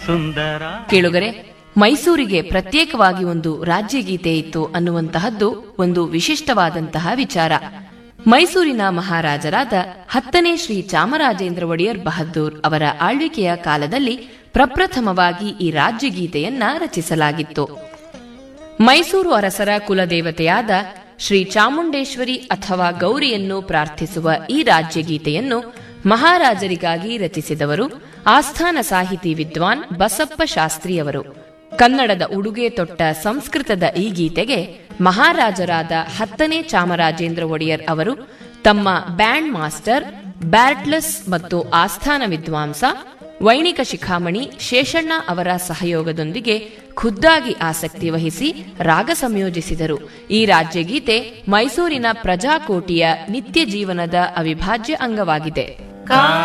ಸುಂದರ ಕೇಳುಗರೆ ಮೈಸೂರಿಗೆ ಪ್ರತ್ಯೇಕವಾಗಿ ಒಂದು ರಾಜ್ಯಗೀತೆ ಇತ್ತು ಅನ್ನುವಂತಹದ್ದು ಒಂದು ವಿಶಿಷ್ಟವಾದಂತಹ ವಿಚಾರ ಮೈಸೂರಿನ ಮಹಾರಾಜರಾದ ಹತ್ತನೇ ಶ್ರೀ ಚಾಮರಾಜೇಂದ್ರ ಒಡೆಯರ್ ಬಹದ್ದೂರ್ ಅವರ ಆಳ್ವಿಕೆಯ ಕಾಲದಲ್ಲಿ ಪ್ರಪ್ರಥಮವಾಗಿ ಈ ರಾಜ್ಯಗೀತೆಯನ್ನ ರಚಿಸಲಾಗಿತ್ತು ಮೈಸೂರು ಅರಸರ ಕುಲದೇವತೆಯಾದ ಶ್ರೀ ಚಾಮುಂಡೇಶ್ವರಿ ಅಥವಾ ಗೌರಿಯನ್ನು ಪ್ರಾರ್ಥಿಸುವ ಈ ರಾಜ್ಯಗೀತೆಯನ್ನು ಮಹಾರಾಜರಿಗಾಗಿ ರಚಿಸಿದವರು ಆಸ್ಥಾನ ಸಾಹಿತಿ ವಿದ್ವಾನ್ ಬಸಪ್ಪ ಶಾಸ್ತ್ರಿಯವರು ಕನ್ನಡದ ಉಡುಗೆ ತೊಟ್ಟ ಸಂಸ್ಕೃತದ ಈ ಗೀತೆಗೆ ಮಹಾರಾಜರಾದ ಹತ್ತನೇ ಚಾಮರಾಜೇಂದ್ರ ಒಡೆಯರ್ ಅವರು ತಮ್ಮ ಬ್ಯಾಂಡ್ ಮಾಸ್ಟರ್ ಬ್ಯಾರ್ಟ್ಲಸ್ ಮತ್ತು ಆಸ್ಥಾನ ವಿದ್ವಾಂಸ ವೈಣಿಕ ಶಿಖಾಮಣಿ ಶೇಷಣ್ಣ ಅವರ ಸಹಯೋಗದೊಂದಿಗೆ ಖುದ್ದಾಗಿ ಆಸಕ್ತಿ ವಹಿಸಿ ರಾಗ ಸಂಯೋಜಿಸಿದರು ಈ ರಾಜ್ಯಗೀತೆ ಮೈಸೂರಿನ ಪ್ರಜಾಕೋಟಿಯ ನಿತ್ಯ ಜೀವನದ ಅವಿಭಾಜ್ಯ ಅಂಗವಾಗಿದೆ ಕಾ